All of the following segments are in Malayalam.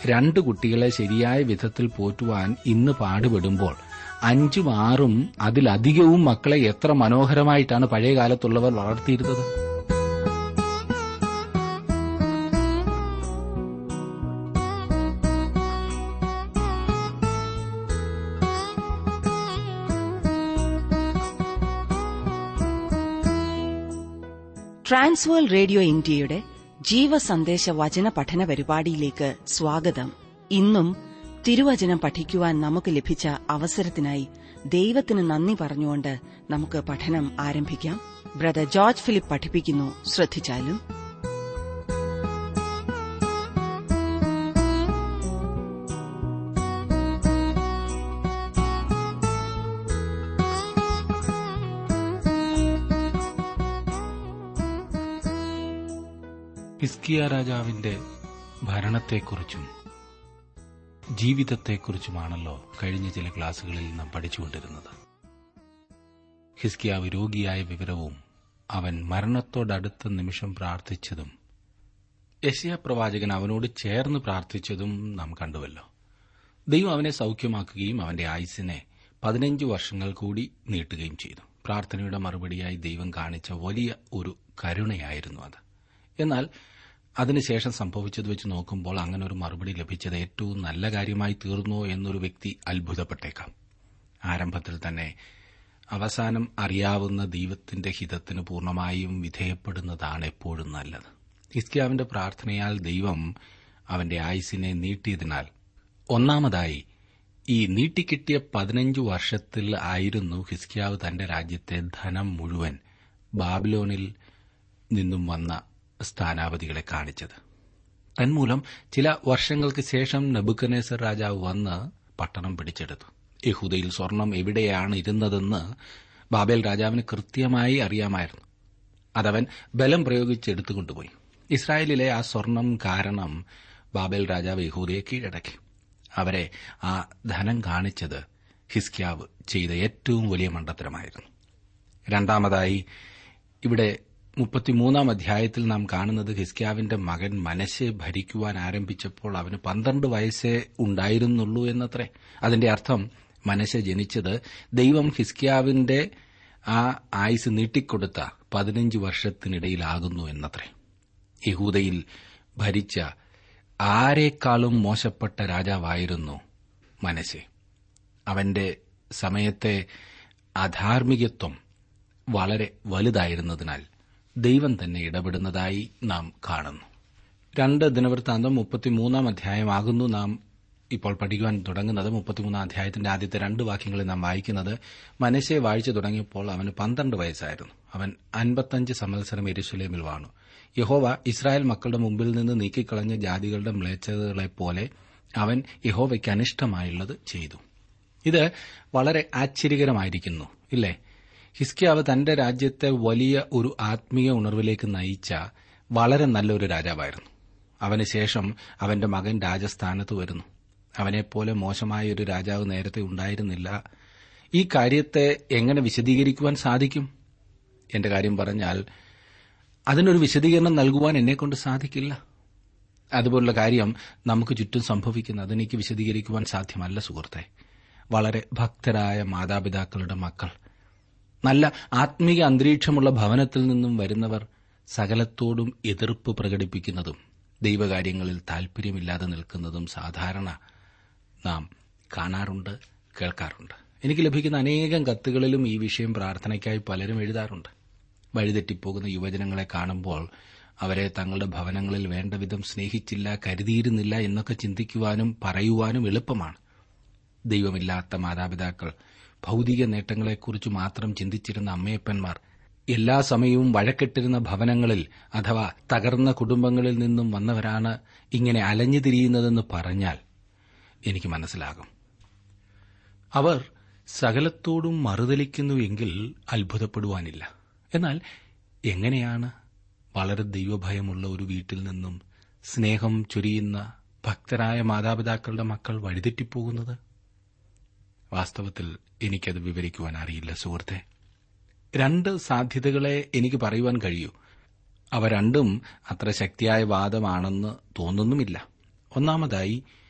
രണ്ട് കുട്ടികളെ ശരിയായ വിധത്തിൽ പോറ്റുവാൻ ഇന്ന് പാടുപെടുമ്പോൾ അഞ്ചും ആറും അതിലധികവും മക്കളെ എത്ര മനോഹരമായിട്ടാണ് പഴയ കാലത്തുള്ളവർ വളർത്തിയിരുന്നത് ട്രാൻസ്വേൾ റേഡിയോ ഇന്ത്യയുടെ ജീവസന്ദേശ വചന പഠന പരിപാടിയിലേക്ക് സ്വാഗതം ഇന്നും തിരുവചനം പഠിക്കുവാൻ നമുക്ക് ലഭിച്ച അവസരത്തിനായി ദൈവത്തിന് നന്ദി പറഞ്ഞുകൊണ്ട് നമുക്ക് പഠനം ആരംഭിക്കാം ബ്രദർ ജോർജ് ഫിലിപ്പ് പഠിപ്പിക്കുന്നു ശ്രദ്ധിച്ചാലും ഹിസ്കിയ രാജാവിന്റെ ഭരണത്തെക്കുറിച്ചും ജീവിതത്തെക്കുറിച്ചുമാണല്ലോ കഴിഞ്ഞ ചില ക്ലാസുകളിൽ നാം പഠിച്ചുകൊണ്ടിരുന്നത് ഹിസ്കിയാവ് രോഗിയായ വിവരവും അവൻ മരണത്തോടടുത്ത നിമിഷം പ്രാർത്ഥിച്ചതും യശയ പ്രവാചകൻ അവനോട് ചേർന്ന് പ്രാർത്ഥിച്ചതും നാം കണ്ടുവല്ലോ ദൈവം അവനെ സൌഖ്യമാക്കുകയും അവന്റെ ആയുസിനെ പതിനഞ്ച് വർഷങ്ങൾ കൂടി നീട്ടുകയും ചെയ്തു പ്രാർത്ഥനയുടെ മറുപടിയായി ദൈവം കാണിച്ച വലിയ ഒരു കരുണയായിരുന്നു അത് എന്നാൽ അതിനുശേഷം സംഭവിച്ചത് വെച്ച് നോക്കുമ്പോൾ അങ്ങനെ ഒരു മറുപടി ലഭിച്ചത് ഏറ്റവും നല്ല കാര്യമായി തീർന്നോ എന്നൊരു വ്യക്തി അത്ഭുതപ്പെട്ടേക്കാം ആരംഭത്തിൽ തന്നെ അവസാനം അറിയാവുന്ന ദൈവത്തിന്റെ ഹിതത്തിന് പൂർണ്ണമായും വിധേയപ്പെടുന്നതാണ് എപ്പോഴും നല്ലത് ഹിസ്കിയാവിന്റെ പ്രാർത്ഥനയാൽ ദൈവം അവന്റെ ആയുസിനെ നീട്ടിയതിനാൽ ഒന്നാമതായി ഈ നീട്ടിക്കിട്ടിയ പതിനഞ്ചു വർഷത്തിൽ ആയിരുന്നു ഹിസ്കിയാവ് തന്റെ രാജ്യത്തെ ധനം മുഴുവൻ ബാബിലോണിൽ നിന്നും വന്ന സ്ഥാനാപതികളെ കാണിച്ചത് തന്മൂലം ചില വർഷങ്ങൾക്ക് ശേഷം നബുക്കനേസർ രാജാവ് വന്ന് പട്ടണം പിടിച്ചെടുത്തു യഹൂദയിൽ സ്വർണം എവിടെയാണ് ഇരുന്നതെന്ന് ബാബേൽ രാജാവിന് കൃത്യമായി അറിയാമായിരുന്നു അതവൻ ബലം പ്രയോഗിച്ചെടുത്തുകൊണ്ടുപോയി ഇസ്രായേലിലെ ആ സ്വർണം കാരണം ബാബേൽ രാജാവ് യഹൂദയെ കീഴടക്കി അവരെ ആ ധനം കാണിച്ചത് ഹിസ്ക്യാവ് ചെയ്ത ഏറ്റവും വലിയ മണ്ടത്തരമായിരുന്നു രണ്ടാമതായി ഇവിടെ മുപ്പത്തിമൂന്നാം അധ്യായത്തിൽ നാം കാണുന്നത് ഹിസ്ക്യാവിന്റെ മകൻ മനശെ ഭരിക്കുവാൻ ആരംഭിച്ചപ്പോൾ അവന് പന്ത്രണ്ട് വയസ്സേ ഉണ്ടായിരുന്നുള്ളൂ എന്നത്രേ അതിന്റെ അർത്ഥം മനശ ജനിച്ചത് ദൈവം ഹിസ്ക്യാവിന്റെ ആ ആയുസ് നീട്ടിക്കൊടുത്ത പതിനഞ്ച് വർഷത്തിനിടയിലാകുന്നു എന്നത്രേ യഹൂദയിൽ ഭരിച്ച ആരെക്കാളും മോശപ്പെട്ട രാജാവായിരുന്നു മനശെ അവന്റെ സമയത്തെ അധാർമികത്വം വളരെ വലുതായിരുന്നതിനാൽ ദൈവം തന്നെ ഇടപെടുന്നതായി നാം കാണുന്നു രണ്ട് ദിനവൃത്താന്തം മുപ്പത്തിമൂന്നാം അധ്യായമാകുന്നു നാം ഇപ്പോൾ പഠിക്കുവാൻ തുടങ്ങുന്നത് മുപ്പത്തിമൂന്നാം അധ്യായത്തിന്റെ ആദ്യത്തെ രണ്ട് വാക്യങ്ങളിൽ നാം വായിക്കുന്നത് മനശെ വായിച്ചു തുടങ്ങിയപ്പോൾ അവന് പന്ത്രണ്ട് വയസ്സായിരുന്നു അവൻ അൻപത്തഞ്ച് സംവത്സരം എരുശലേമിൽ വാണു യഹോവ ഇസ്രായേൽ മക്കളുടെ മുമ്പിൽ നിന്ന് നീക്കിക്കളഞ്ഞ ജാതികളുടെ മ്ലേച്ഛതകളെപ്പോലെ അവൻ യഹോവയ്ക്ക് അനിഷ്ടമായുള്ളത് ചെയ്തു ഇത് വളരെ ആശ്ചര്യകരമായിരിക്കുന്നു ഇല്ലേ ഹിസ്കിയാവ് തന്റെ രാജ്യത്തെ വലിയ ഒരു ആത്മീയ ഉണർവിലേക്ക് നയിച്ച വളരെ നല്ലൊരു രാജാവായിരുന്നു അവന് ശേഷം അവന്റെ മകൻ രാജസ്ഥാനത്ത് വരുന്നു അവനെപ്പോലെ മോശമായ ഒരു രാജാവ് നേരത്തെ ഉണ്ടായിരുന്നില്ല ഈ കാര്യത്തെ എങ്ങനെ വിശദീകരിക്കുവാൻ സാധിക്കും എന്റെ കാര്യം പറഞ്ഞാൽ അതിനൊരു വിശദീകരണം നൽകുവാൻ എന്നെക്കൊണ്ട് സാധിക്കില്ല അതുപോലുള്ള കാര്യം നമുക്ക് ചുറ്റും സംഭവിക്കുന്നു അതെനിക്ക് വിശദീകരിക്കുവാൻ സാധ്യമല്ല സുഹൃത്തെ വളരെ ഭക്തരായ മാതാപിതാക്കളുടെ മക്കൾ നല്ല ആത്മീയ അന്തരീക്ഷമുള്ള ഭവനത്തിൽ നിന്നും വരുന്നവർ സകലത്തോടും എതിർപ്പ് പ്രകടിപ്പിക്കുന്നതും ദൈവകാര്യങ്ങളിൽ താൽപര്യമില്ലാതെ നിൽക്കുന്നതും സാധാരണ നാം കാണാറുണ്ട് കേൾക്കാറുണ്ട് എനിക്ക് ലഭിക്കുന്ന അനേകം കത്തുകളിലും ഈ വിഷയം പ്രാർത്ഥനയ്ക്കായി പലരും എഴുതാറുണ്ട് വഴിതെറ്റിപ്പോകുന്ന യുവജനങ്ങളെ കാണുമ്പോൾ അവരെ തങ്ങളുടെ ഭവനങ്ങളിൽ വേണ്ടവിധം സ്നേഹിച്ചില്ല കരുതിയിരുന്നില്ല എന്നൊക്കെ ചിന്തിക്കുവാനും പറയുവാനും എളുപ്പമാണ് ദൈവമില്ലാത്ത മാതാപിതാക്കൾ ഭൌതിക നേട്ടങ്ങളെക്കുറിച്ച് മാത്രം ചിന്തിച്ചിരുന്ന അമ്മയപ്പന്മാർ എല്ലാ സമയവും വഴക്കെട്ടിരുന്ന ഭവനങ്ങളിൽ അഥവാ തകർന്ന കുടുംബങ്ങളിൽ നിന്നും വന്നവരാണ് ഇങ്ങനെ അലഞ്ഞു തിരിയുന്നതെന്ന് പറഞ്ഞാൽ എനിക്ക് മനസ്സിലാകും അവർ സകലത്തോടും മറുതലിക്കുന്നുവെങ്കിൽ അത്ഭുതപ്പെടുവാനില്ല എന്നാൽ എങ്ങനെയാണ് വളരെ ദൈവഭയമുള്ള ഒരു വീട്ടിൽ നിന്നും സ്നേഹം ചൊരിയുന്ന ഭക്തരായ മാതാപിതാക്കളുടെ മക്കൾ വഴിതെറ്റിപ്പോകുന്നത് വാസ്തവത്തിൽ എനിക്കത് വിവരിക്കുവാൻ അറിയില്ല സുഹൃത്തെ രണ്ട് സാധ്യതകളെ എനിക്ക് പറയുവാൻ കഴിയൂ അവ രണ്ടും അത്ര ശക്തിയായ വാദമാണെന്ന് തോന്നുന്നുമില്ല ഒന്നാമതായി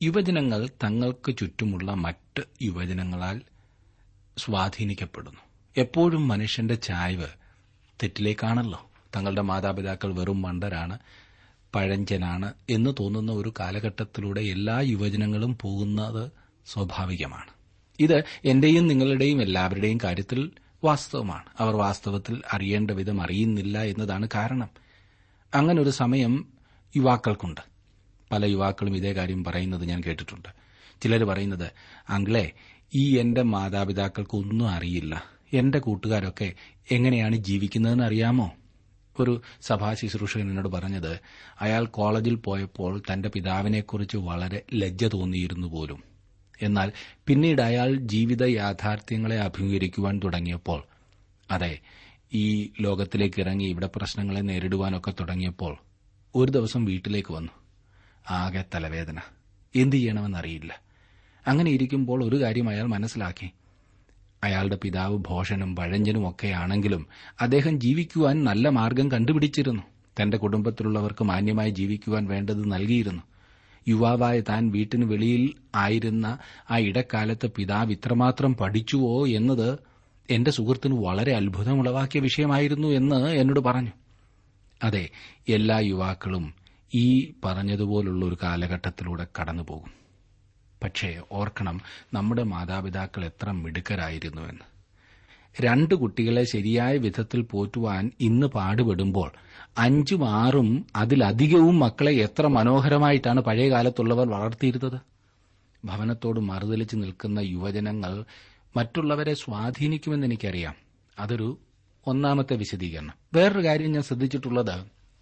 യുവജനങ്ങൾ തങ്ങൾക്ക് ചുറ്റുമുള്ള മറ്റ് യുവജനങ്ങളാൽ സ്വാധീനിക്കപ്പെടുന്നു എപ്പോഴും മനുഷ്യന്റെ ചായ്വ് തെറ്റിലേക്കാണല്ലോ തങ്ങളുടെ മാതാപിതാക്കൾ വെറും മണ്ടരാണ് പഴഞ്ചനാണ് എന്ന് തോന്നുന്ന ഒരു കാലഘട്ടത്തിലൂടെ എല്ലാ യുവജനങ്ങളും പോകുന്നത് സ്വാഭാവികമാണ് ഇത് എന്റെയും നിങ്ങളുടെയും എല്ലാവരുടെയും കാര്യത്തിൽ വാസ്തവമാണ് അവർ വാസ്തവത്തിൽ അറിയേണ്ട വിധം അറിയുന്നില്ല എന്നതാണ് കാരണം അങ്ങനെ ഒരു സമയം യുവാക്കൾക്കുണ്ട് പല യുവാക്കളും ഇതേ കാര്യം പറയുന്നത് ഞാൻ കേട്ടിട്ടുണ്ട് ചിലർ പറയുന്നത് അങ്കിളെ ഈ എന്റെ മാതാപിതാക്കൾക്ക് ഒന്നും അറിയില്ല എന്റെ കൂട്ടുകാരൊക്കെ എങ്ങനെയാണ് ജീവിക്കുന്നതെന്ന് അറിയാമോ ഒരു സഭാ ശുശ്രൂഷകൻ എന്നോട് പറഞ്ഞത് അയാൾ കോളേജിൽ പോയപ്പോൾ തന്റെ പിതാവിനെക്കുറിച്ച് വളരെ ലജ്ജ തോന്നിയിരുന്നു പോലും എന്നാൽ പിന്നീട് അയാൾ ജീവിത യാഥാർത്ഥ്യങ്ങളെ അഭിമുഖീകരിക്കുവാൻ തുടങ്ങിയപ്പോൾ അതെ ഈ ലോകത്തിലേക്ക് ഇറങ്ങി ഇവിടെ പ്രശ്നങ്ങളെ നേരിടുവാനൊക്കെ തുടങ്ങിയപ്പോൾ ഒരു ദിവസം വീട്ടിലേക്ക് വന്നു ആകെ തലവേദന എന്തു ചെയ്യണമെന്നറിയില്ല അങ്ങനെ ഇരിക്കുമ്പോൾ ഒരു കാര്യം അയാൾ മനസ്സിലാക്കി അയാളുടെ പിതാവ് ഭോഷനും പഴഞ്ചനും ഒക്കെയാണെങ്കിലും അദ്ദേഹം ജീവിക്കുവാൻ നല്ല മാർഗം കണ്ടുപിടിച്ചിരുന്നു തന്റെ കുടുംബത്തിലുള്ളവർക്ക് മാന്യമായി ജീവിക്കുവാൻ വേണ്ടത് നൽകിയിരുന്നു യുവാവായ താൻ വീട്ടിന് വെളിയിൽ ആയിരുന്ന ആ ഇടക്കാലത്ത് പിതാവ് ഇത്രമാത്രം പഠിച്ചുവോ എന്നത് എന്റെ സുഹൃത്തിന് വളരെ അത്ഭുതമുളവാക്കിയ വിഷയമായിരുന്നു എന്ന് എന്നോട് പറഞ്ഞു അതെ എല്ലാ യുവാക്കളും ഈ പറഞ്ഞതുപോലുള്ള ഒരു കാലഘട്ടത്തിലൂടെ കടന്നുപോകും പക്ഷേ ഓർക്കണം നമ്മുടെ മാതാപിതാക്കൾ എത്ര മിടുക്കരായിരുന്നുവെന്ന് രണ്ട് കുട്ടികളെ ശരിയായ വിധത്തിൽ പോറ്റുവാൻ ഇന്ന് പാടുപെടുമ്പോൾ അഞ്ചും ആറും അതിലധികവും മക്കളെ എത്ര മനോഹരമായിട്ടാണ് പഴയ കാലത്തുള്ളവർ വളർത്തിയിരുന്നത് ഭവനത്തോട് മറുതലിച്ച് നിൽക്കുന്ന യുവജനങ്ങൾ മറ്റുള്ളവരെ സ്വാധീനിക്കുമെന്ന് എനിക്കറിയാം അതൊരു ഒന്നാമത്തെ വിശദീകരണം വേറൊരു കാര്യം ഞാൻ ശ്രദ്ധിച്ചിട്ടുള്ളത്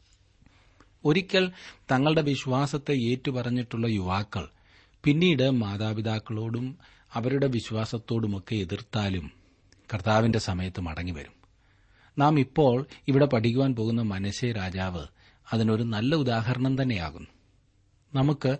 ഒരിക്കൽ തങ്ങളുടെ വിശ്വാസത്തെ ഏറ്റുപറഞ്ഞിട്ടുള്ള യുവാക്കൾ പിന്നീട് മാതാപിതാക്കളോടും അവരുടെ വിശ്വാസത്തോടുമൊക്കെ എതിർത്താലും കർത്താവിന്റെ സമയത്ത് മടങ്ങിവരും നാം ഇപ്പോൾ ഇവിടെ പഠിക്കുവാൻ പോകുന്ന മനശേ രാജാവ് അതിനൊരു നല്ല ഉദാഹരണം തന്നെയാകുന്നു നമുക്ക്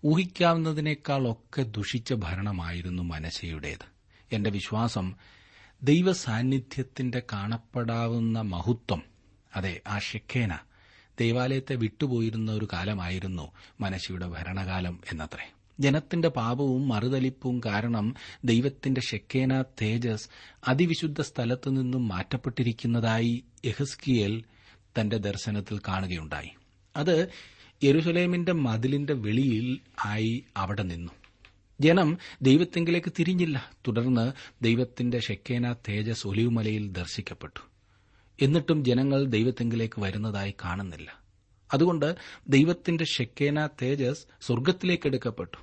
ഊഹിക്കാവുന്നതിനേക്കാളൊക്കെ ദുഷിച്ച ഭരണമായിരുന്നു മനശയുടേത് എന്റെ വിശ്വാസം ദൈവ സാന്നിധ്യത്തിന്റെ കാണപ്പെടാവുന്ന മഹത്വം അതെ ആ ഷെക്കേന ദേവാലയത്തെ വിട്ടുപോയിരുന്ന ഒരു കാലമായിരുന്നു മനശയുടെ ഭരണകാലം എന്നത്രേ ജനത്തിന്റെ പാപവും മറുതലിപ്പും കാരണം ദൈവത്തിന്റെ ഷെക്കേന തേജസ് അതിവിശുദ്ധ സ്ഥലത്തു നിന്നും മാറ്റപ്പെട്ടിരിക്കുന്നതായി യഹസ്കിയേൽ തന്റെ ദർശനത്തിൽ കാണുകയുണ്ടായി അത് യെരുസലേമിന്റെ മതിലിന്റെ വെളിയിൽ ആയി അവിടെ നിന്നു ജനം ദൈവത്തെങ്കിലേക്ക് തിരിഞ്ഞില്ല തുടർന്ന് ദൈവത്തിന്റെ ഷെക്കേന തേജസ് ഒലിവുമലയിൽ ദർശിക്കപ്പെട്ടു എന്നിട്ടും ജനങ്ങൾ ദൈവത്തെങ്കിലേക്ക് വരുന്നതായി കാണുന്നില്ല അതുകൊണ്ട് ദൈവത്തിന്റെ ഷെക്കേന തേജസ് സ്വർഗത്തിലേക്ക് എടുക്കപ്പെട്ടു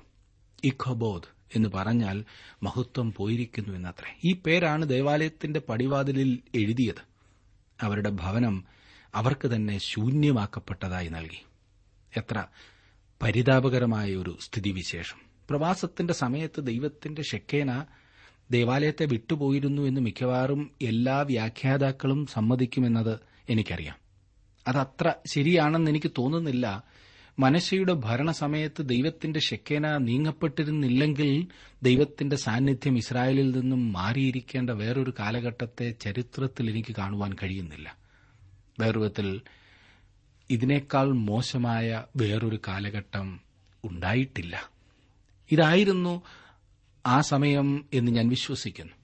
ഇഖബോധ് എന്ന് പറഞ്ഞാൽ മഹത്വം പോയിരിക്കുന്നു എന്നത്രേ ഈ പേരാണ് ദേവാലയത്തിന്റെ പടിവാതിലിൽ എഴുതിയത് അവരുടെ ഭവനം അവർക്ക് തന്നെ ശൂന്യമാക്കപ്പെട്ടതായി നൽകി എത്ര പരിതാപകരമായ ഒരു സ്ഥിതിവിശേഷം പ്രവാസത്തിന്റെ സമയത്ത് ദൈവത്തിന്റെ ഷെക്കേന ദേവാലയത്തെ വിട്ടുപോയിരുന്നു എന്ന് മിക്കവാറും എല്ലാ വ്യാഖ്യാതാക്കളും സമ്മതിക്കുമെന്നത് എനിക്കറിയാം അതത്ര ശരിയാണെന്ന് എനിക്ക് തോന്നുന്നില്ല മനശയുടെ ഭരണസമയത്ത് ദൈവത്തിന്റെ ഷെക്കേന നീങ്ങപ്പെട്ടിരുന്നില്ലെങ്കിൽ ദൈവത്തിന്റെ സാന്നിധ്യം ഇസ്രായേലിൽ നിന്നും മാറിയിരിക്കേണ്ട വേറൊരു കാലഘട്ടത്തെ ചരിത്രത്തിൽ എനിക്ക് കാണുവാൻ കഴിയുന്നില്ല വേറൊരുവിധത്തിൽ ഇതിനേക്കാൾ മോശമായ വേറൊരു കാലഘട്ടം ഉണ്ടായിട്ടില്ല ഇതായിരുന്നു ആ സമയം എന്ന് ഞാൻ വിശ്വസിക്കുന്നു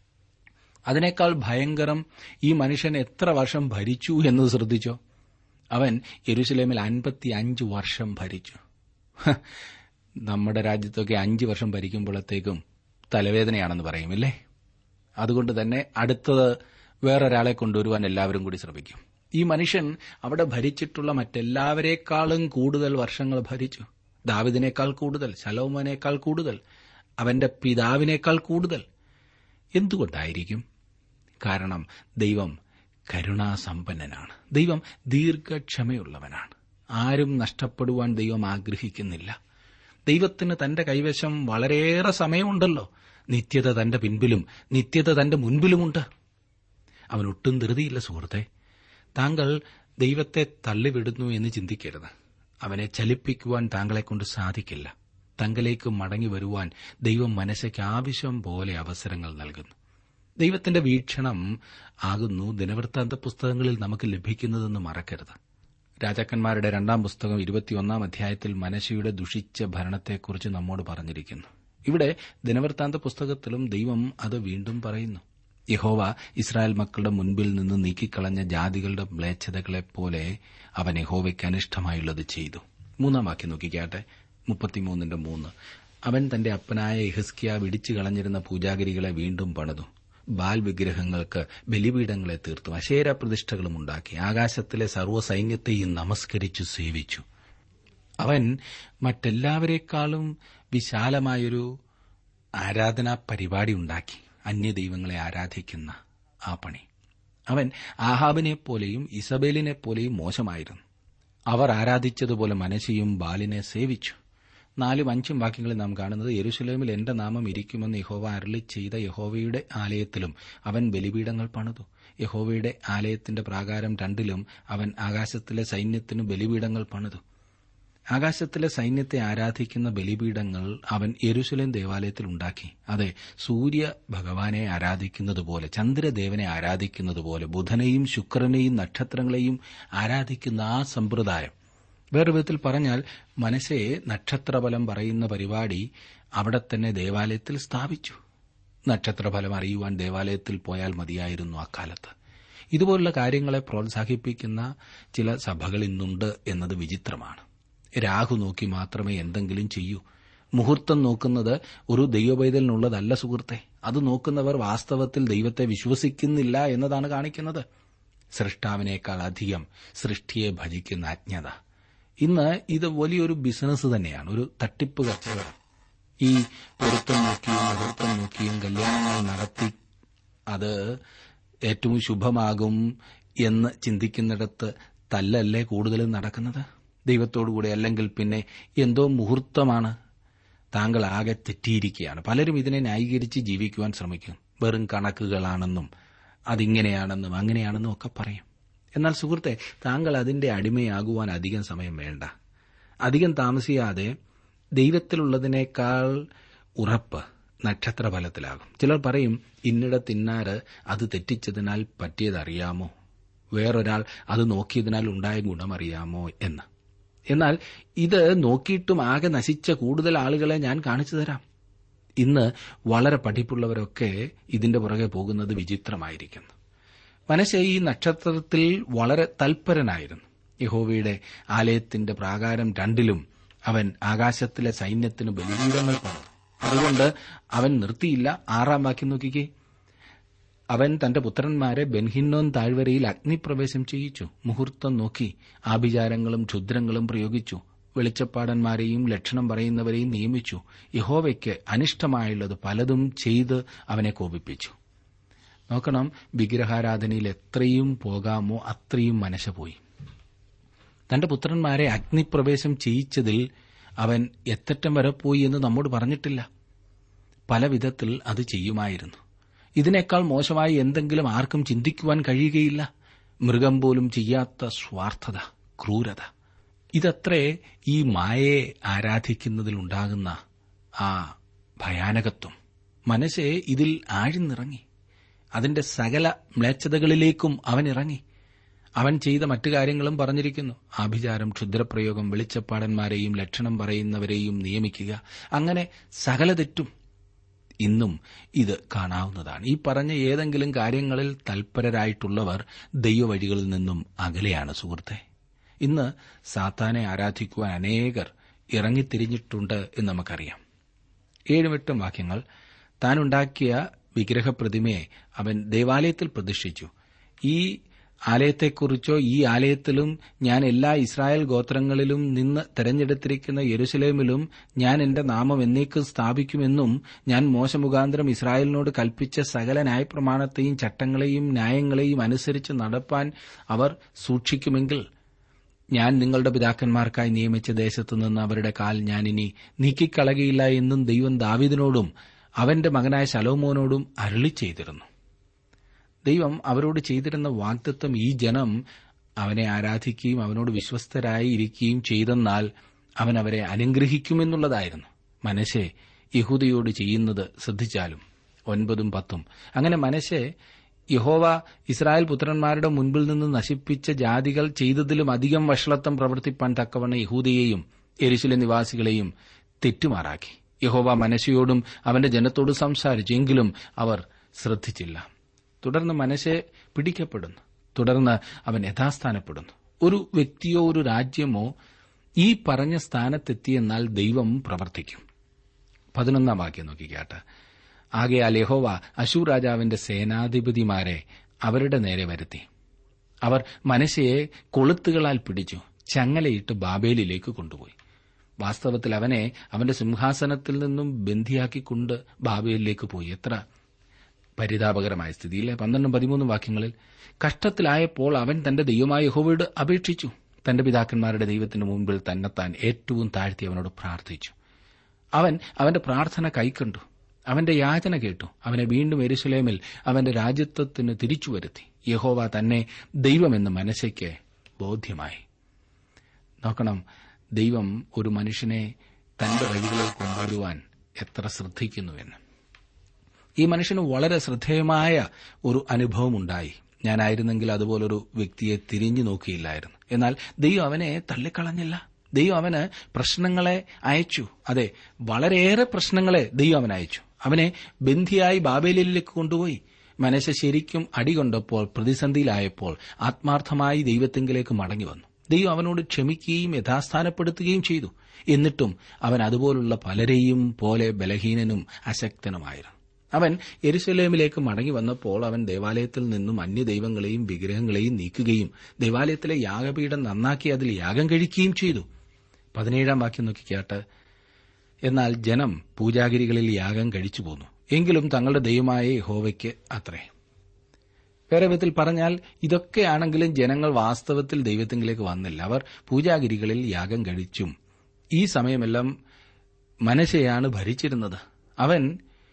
അതിനേക്കാൾ ഭയങ്കരം ഈ മനുഷ്യൻ എത്ര വർഷം ഭരിച്ചു എന്നത് ശ്രദ്ധിച്ചോ അവൻ യെരുസലേമിൽ അൻപത്തി അഞ്ച് വർഷം ഭരിച്ചു ഹ, നമ്മുടെ രാജ്യത്തൊക്കെ അഞ്ച് വർഷം ഭരിക്കുമ്പോഴത്തേക്കും തലവേദനയാണെന്ന് പറയുമില്ലേ അതുകൊണ്ട് തന്നെ അടുത്തത് വേറൊരാളെ കൊണ്ടുവരുവാൻ എല്ലാവരും കൂടി ശ്രമിക്കും ഈ മനുഷ്യൻ അവിടെ ഭരിച്ചിട്ടുള്ള മറ്റെല്ലാവരെക്കാളും കൂടുതൽ വർഷങ്ങൾ ഭരിച്ചു ദാവിദിനേക്കാൾ കൂടുതൽ ശലോമോനേക്കാൾ കൂടുതൽ അവന്റെ പിതാവിനേക്കാൾ കൂടുതൽ എന്തുകൊണ്ടായിരിക്കും കാരണം ദൈവം കരുണാസമ്പന്നനാണ് ദൈവം ദീർഘക്ഷമയുള്ളവനാണ് ആരും നഷ്ടപ്പെടുവാൻ ദൈവം ആഗ്രഹിക്കുന്നില്ല ദൈവത്തിന് തന്റെ കൈവശം വളരെയേറെ സമയമുണ്ടല്ലോ നിത്യത തന്റെ പിൻപിലും നിത്യത തന്റെ മുൻപിലുമുണ്ട് അവൻ ഒട്ടും ധൃതിയില്ല സുഹൃത്തെ താങ്കൾ ദൈവത്തെ തള്ളിവിടുന്നു എന്ന് ചിന്തിക്കരുത് അവനെ ചലിപ്പിക്കുവാൻ താങ്കളെക്കൊണ്ട് സാധിക്കില്ല തങ്കലേക്ക് മടങ്ങി വരുവാൻ ദൈവം മനസ്സയ്ക്ക് ആവശ്യം പോലെ അവസരങ്ങൾ നൽകുന്നു ദൈവത്തിന്റെ വീക്ഷണം ആകുന്നു ദിനവൃത്താന്ത പുസ്തകങ്ങളിൽ നമുക്ക് ലഭിക്കുന്നതെന്ന് മറക്കരുത് രാജാക്കന്മാരുടെ രണ്ടാം പുസ്തകം ഇരുപത്തിയൊന്നാം അധ്യായത്തിൽ മനശയുടെ ദുഷിച്ച ഭരണത്തെക്കുറിച്ച് നമ്മോട് പറഞ്ഞിരിക്കുന്നു ഇവിടെ ദിനവൃത്താന്ത പുസ്തകത്തിലും ദൈവം അത് വീണ്ടും പറയുന്നു യഹോവ ഇസ്രായേൽ മക്കളുടെ മുൻപിൽ നിന്ന് നീക്കിക്കളഞ്ഞ ജാതികളുടെ മ്ലേച്ഛതകളെപ്പോലെ അവൻ യഹോവയ്ക്ക് അനിഷ്ടമായുള്ളത് ചെയ്തു മൂന്നാം വാക്യം നോക്കിക്കാട്ടെ മുപ്പത്തിമൂന്നിന്റെ മൂന്ന് അവൻ തന്റെ അപ്പനായ ഇഹസ്കിയ വിടിച്ചു കളഞ്ഞിരുന്ന പൂജാഗിരികളെ വീണ്ടും പണിതു ബാൽ വിഗ്രഹങ്ങൾക്ക് ബലിപീഠങ്ങളെ തീർത്തു അശേര പ്രതിഷ്ഠകളും ഉണ്ടാക്കി ആകാശത്തിലെ സർവ്വസൈന്യത്തെയും നമസ്കരിച്ചു സേവിച്ചു അവൻ മറ്റെല്ലാവരെക്കാളും വിശാലമായൊരു ആരാധനാ പരിപാടി ഉണ്ടാക്കി അന്യദൈവങ്ങളെ ആരാധിക്കുന്ന ആ പണി അവൻ ആഹാബിനെ പോലെയും ഇസബേലിനെ പോലെയും മോശമായിരുന്നു അവർ ആരാധിച്ചതുപോലെ മനശിയും ബാലിനെ സേവിച്ചു നാലും അഞ്ചും വാക്യങ്ങളിൽ നാം കാണുന്നത് യെരുശലേമിൽ എന്റെ നാമം ഇരിക്കുമെന്ന് യഹോവ അരളി ചെയ്ത യഹോവയുടെ ആലയത്തിലും അവൻ ബലിപീഠങ്ങൾ പണിതു യഹോവയുടെ ആലയത്തിന്റെ പ്രാകാരം രണ്ടിലും അവൻ ആകാശത്തിലെ സൈന്യത്തിനു ബലിപീഠങ്ങൾ പണിതു ആകാശത്തിലെ സൈന്യത്തെ ആരാധിക്കുന്ന ബലിപീഠങ്ങൾ അവൻ യെരുശലേം ദേവാലയത്തിൽ ഉണ്ടാക്കി അതെ സൂര്യ ഭഗവാനെ ആരാധിക്കുന്നതുപോലെ ചന്ദ്രദേവനെ ആരാധിക്കുന്നതുപോലെ ബുധനെയും ശുക്രനെയും നക്ഷത്രങ്ങളെയും ആരാധിക്കുന്ന ആ സമ്പ്രദായം വേറെ വിധത്തിൽ പറഞ്ഞാൽ മനസ്സെ നക്ഷത്രഫലം പറയുന്ന പരിപാടി അവിടെ തന്നെ ദേവാലയത്തിൽ സ്ഥാപിച്ചു നക്ഷത്രഫലം അറിയുവാൻ ദേവാലയത്തിൽ പോയാൽ മതിയായിരുന്നു അക്കാലത്ത് ഇതുപോലുള്ള കാര്യങ്ങളെ പ്രോത്സാഹിപ്പിക്കുന്ന ചില സഭകൾ ഇന്നുണ്ട് എന്നത് വിചിത്രമാണ് രാഹു നോക്കി മാത്രമേ എന്തെങ്കിലും ചെയ്യൂ മുഹൂർത്തം നോക്കുന്നത് ഒരു ദൈവപൈതലിനുള്ളതല്ല സുഹൃത്തെ അത് നോക്കുന്നവർ വാസ്തവത്തിൽ ദൈവത്തെ വിശ്വസിക്കുന്നില്ല എന്നതാണ് കാണിക്കുന്നത് സൃഷ്ടാവിനേക്കാൾ അധികം സൃഷ്ടിയെ ഭജിക്കുന്ന അജ്ഞത ഇന്ന് ഇത് വലിയൊരു ബിസിനസ് തന്നെയാണ് ഒരു തട്ടിപ്പ് കച്ചവടം ഈ പൊരുത്തം നോക്കിയും മുഹൂർത്തം നോക്കിയും കല്യാണങ്ങൾ നടത്തി അത് ഏറ്റവും ശുഭമാകും എന്ന് ചിന്തിക്കുന്നിടത്ത് തല്ലല്ലേ കൂടുതലും നടക്കുന്നത് ദൈവത്തോടുകൂടി അല്ലെങ്കിൽ പിന്നെ എന്തോ മുഹൂർത്തമാണ് താങ്കൾ ആകെ തെറ്റിയിരിക്കുകയാണ് പലരും ഇതിനെ ന്യായീകരിച്ച് ജീവിക്കുവാൻ ശ്രമിക്കും വെറും കണക്കുകളാണെന്നും അതിങ്ങനെയാണെന്നും അങ്ങനെയാണെന്നും ഒക്കെ പറയും എന്നാൽ സുഹൃത്തെ താങ്കൾ അതിന്റെ അടിമയാകുവാൻ അധികം സമയം വേണ്ട അധികം താമസിയാതെ ദൈവത്തിലുള്ളതിനേക്കാൾ ഉറപ്പ് നക്ഷത്രഫലത്തിലാകും ചിലർ പറയും ഇന്നിടത്തിന്നാര് അത് തെറ്റിച്ചതിനാൽ പറ്റിയതറിയാമോ വേറൊരാൾ അത് നോക്കിയതിനാൽ ഉണ്ടായ ഗുണമറിയാമോ എന്ന് എന്നാൽ ഇത് നോക്കിയിട്ടും ആകെ നശിച്ച കൂടുതൽ ആളുകളെ ഞാൻ കാണിച്ചു തരാം ഇന്ന് വളരെ പഠിപ്പുള്ളവരൊക്കെ ഇതിന്റെ പുറകെ പോകുന്നത് വിചിത്രമായിരിക്കുന്നു മനശ്ശെ ഈ നക്ഷത്രത്തിൽ വളരെ തൽപരനായിരുന്നു യഹോവയുടെ ആലയത്തിന്റെ പ്രാകാരം രണ്ടിലും അവൻ ആകാശത്തിലെ സൈന്യത്തിന് ബലിപീഠങ്ങൾ പണിതു അതുകൊണ്ട് അവൻ നിർത്തിയില്ല ആറാം വാക്യം നോക്കിക്കേ അവൻ തന്റെ പുത്രന്മാരെ ബെൻഹിന്നോൻ താഴ്വരയിൽ അഗ്നിപ്രവേശം ചെയ്യിച്ചു മുഹൂർത്തം നോക്കി ആഭിചാരങ്ങളും ക്ഷുദ്രങ്ങളും പ്രയോഗിച്ചു വെളിച്ചപ്പാടന്മാരെയും ലക്ഷണം പറയുന്നവരെയും നിയമിച്ചു യഹോവയ്ക്ക് അനിഷ്ടമായുള്ളത് പലതും ചെയ്ത് അവനെ കോപിപ്പിച്ചു നോക്കണം വിഗ്രഹാരാധനയിൽ എത്രയും പോകാമോ അത്രയും മനശ പോയി തന്റെ പുത്രന്മാരെ അഗ്നിപ്രവേശം ചെയ്യിച്ചതിൽ അവൻ എത്തറ്റം വരെ പോയി എന്ന് നമ്മോട് പറഞ്ഞിട്ടില്ല പല വിധത്തിൽ അത് ചെയ്യുമായിരുന്നു ഇതിനേക്കാൾ മോശമായി എന്തെങ്കിലും ആർക്കും ചിന്തിക്കുവാൻ കഴിയുകയില്ല മൃഗം പോലും ചെയ്യാത്ത സ്വാർത്ഥത ക്രൂരത ഇതത്രേ ഈ മായയെ ആരാധിക്കുന്നതിലുണ്ടാകുന്ന ആ ഭയാനകത്വം മനസ്സെ ഇതിൽ ആഴ്ന്നിറങ്ങി അതിന്റെ സകല മ്ലേച്ഛതകളിലേക്കും അവൻ ഇറങ്ങി അവൻ ചെയ്ത മറ്റു കാര്യങ്ങളും പറഞ്ഞിരിക്കുന്നു ആഭിചാരം ക്ഷുദ്രപ്രയോഗം വെളിച്ചപ്പാടന്മാരെയും ലക്ഷണം പറയുന്നവരെയും നിയമിക്കുക അങ്ങനെ സകല തെറ്റും ഇന്നും ഇത് കാണാവുന്നതാണ് ഈ പറഞ്ഞ ഏതെങ്കിലും കാര്യങ്ങളിൽ തൽപരരായിട്ടുള്ളവർ ദൈവവഴികളിൽ നിന്നും അകലെയാണ് സുഹൃത്തെ ഇന്ന് സാത്താനെ ആരാധിക്കുവാൻ അനേകർ ഇറങ്ങിത്തിരിഞ്ഞിട്ടുണ്ട് എന്ന് നമുക്കറിയാം ഏഴുമെട്ടും വാക്യങ്ങൾ താനുണ്ടാക്കിയ വിഗ്രഹപ്രതിമയെ അവൻ ദേവാലയത്തിൽ പ്രതിഷ്ഠിച്ചു ഈ ആലയത്തെക്കുറിച്ചോ ഈ ആലയത്തിലും ഞാൻ എല്ലാ ഇസ്രായേൽ ഗോത്രങ്ങളിലും നിന്ന് തെരഞ്ഞെടുത്തിരിക്കുന്ന യെരുസലേമിലും ഞാൻ എന്റെ നാമം എന്നേക്കും സ്ഥാപിക്കുമെന്നും ഞാൻ മോശമുഖാന്തരം ഇസ്രായേലിനോട് കൽപ്പിച്ച സകല ന്യായപ്രമാണത്തെയും ചട്ടങ്ങളെയും ന്യായങ്ങളെയും അനുസരിച്ച് നടപ്പാൻ അവർ സൂക്ഷിക്കുമെങ്കിൽ ഞാൻ നിങ്ങളുടെ പിതാക്കന്മാർക്കായി നിയമിച്ച ദേശത്തു നിന്ന് അവരുടെ കാൽ ഞാൻ ഇനി നീക്കിക്കളകയില്ല എന്നും ദൈവം ദാവിദിനോടും അവന്റെ മകനായ ശലോമോനോടും അരളി ചെയ്തിരുന്നു ദൈവം അവരോട് ചെയ്തിരുന്ന വാഗ്ദത്വം ഈ ജനം അവനെ ആരാധിക്കുകയും അവനോട് വിശ്വസ്തരായി ഇരിക്കുകയും ചെയ്തെന്നാൽ അവൻ അവരെ അനുഗ്രഹിക്കുമെന്നുള്ളതായിരുന്നു മനശെ യഹൂദയോട് ചെയ്യുന്നത് ശ്രദ്ധിച്ചാലും ഒൻപതും പത്തും അങ്ങനെ മനശെ യഹോവ ഇസ്രായേൽ പുത്രന്മാരുടെ മുൻപിൽ നിന്ന് നശിപ്പിച്ച ജാതികൾ ചെയ്തതിലും അധികം വഷളത്വം പ്രവർത്തിപ്പാൻ തക്കവണ്ണം യഹൂദയെയും എരിശിലെ നിവാസികളെയും തെറ്റുമാറാക്കി യഹോവ മനശയോടും അവന്റെ ജനത്തോടും സംസാരിച്ചു എങ്കിലും അവർ ശ്രദ്ധിച്ചില്ല തുടർന്ന് മനശെ പിടിക്കപ്പെടുന്നു തുടർന്ന് അവൻ യഥാസ്ഥാനപ്പെടുന്നു ഒരു വ്യക്തിയോ ഒരു രാജ്യമോ ഈ പറഞ്ഞ സ്ഥാനത്തെത്തിയെന്നാൽ ദൈവം പ്രവർത്തിക്കും പതിനൊന്നാം വാക്യം നോക്കിക്കാട്ട് ആകയാൽ യഹോവ അശൂർ രാജാവിന്റെ സേനാധിപതിമാരെ അവരുടെ നേരെ വരുത്തി അവർ മനശയെ കൊളുത്തുകളാൽ പിടിച്ചു ചങ്ങലയിട്ട് ബാബേലിലേക്ക് കൊണ്ടുപോയി വാസ്തവത്തിൽ അവനെ അവന്റെ സിംഹാസനത്തിൽ നിന്നും ബന്ധിയാക്കിക്കൊണ്ട് ബാബേലിലേക്ക് പോയി എത്ര പരിതാപകരമായ സ്ഥിതിയിലെ പന്ത്രണ്ടും പതിമൂന്നും വാക്യങ്ങളിൽ കഷ്ടത്തിലായപ്പോൾ അവൻ തന്റെ ദൈവമായ യഹോവയോട് അപേക്ഷിച്ചു തന്റെ പിതാക്കന്മാരുടെ ദൈവത്തിന് മുമ്പിൽ തന്നെത്താൻ ഏറ്റവും താഴ്ത്തി അവനോട് പ്രാർത്ഥിച്ചു അവൻ അവന്റെ പ്രാർത്ഥന കൈക്കണ്ടു അവന്റെ യാചന കേട്ടു അവനെ വീണ്ടും എരുസലേമിൽ അവന്റെ രാജ്യത്വത്തിന് തിരിച്ചു വരുത്തി യഹോവ തന്നെ ദൈവമെന്ന് മനസ്സയ്ക്ക് ബോധ്യമായി നോക്കണം ദൈവം ഒരു മനുഷ്യനെ തന്റെ വഴികളിൽ കൊണ്ടുവരുവാൻ എത്ര ശ്രദ്ധിക്കുന്നുവെന്ന് ഈ മനുഷ്യന് വളരെ ശ്രദ്ധേയമായ ഒരു അനുഭവം ഉണ്ടായി ഞാനായിരുന്നെങ്കിൽ അതുപോലൊരു വ്യക്തിയെ തിരിഞ്ഞു നോക്കിയില്ലായിരുന്നു എന്നാൽ ദൈവം അവനെ തള്ളിക്കളഞ്ഞില്ല ദൈവം അവന് പ്രശ്നങ്ങളെ അയച്ചു അതെ വളരെയേറെ പ്രശ്നങ്ങളെ ദൈവം അവൻ അയച്ചു അവനെ ബന്ധിയായി ബാബേലിലേക്ക് കൊണ്ടുപോയി മനസ്സ് ശരിക്കും അടികൊണ്ടപ്പോൾ പ്രതിസന്ധിയിലായപ്പോൾ ആത്മാർത്ഥമായി ദൈവത്തെങ്കിലേക്ക് മടങ്ങി വന്നു ദൈവം അവനോട് ക്ഷമിക്കുകയും യഥാസ്ഥാനപ്പെടുത്തുകയും ചെയ്തു എന്നിട്ടും അവൻ അതുപോലുള്ള പലരെയും പോലെ ബലഹീനനും അശക്തനുമായിരുന്നു അവൻ യെരുസലേമിലേക്ക് മടങ്ങി വന്നപ്പോൾ അവൻ ദേവാലയത്തിൽ നിന്നും അന്യദൈവങ്ങളെയും വിഗ്രഹങ്ങളെയും നീക്കുകയും ദേവാലയത്തിലെ യാഗപീഠം നന്നാക്കി അതിൽ യാഗം കഴിക്കുകയും ചെയ്തു പതിനേഴാം വാക്യം നോക്കിക്കാട്ട് എന്നാൽ ജനം പൂജാഗിരികളിൽ യാഗം കഴിച്ചു പോന്നു എങ്കിലും തങ്ങളുടെ ദൈവമായ യഹോവയ്ക്ക് അത്രേ വേറെ വിധത്തിൽ പറഞ്ഞാൽ ഇതൊക്കെയാണെങ്കിലും ജനങ്ങൾ വാസ്തവത്തിൽ ദൈവത്തിങ്കിലേക്ക് വന്നില്ല അവർ പൂജാഗിരികളിൽ യാഗം കഴിച്ചും ഈ സമയമെല്ലാം മനശയാണ് ഭരിച്ചിരുന്നത് അവൻ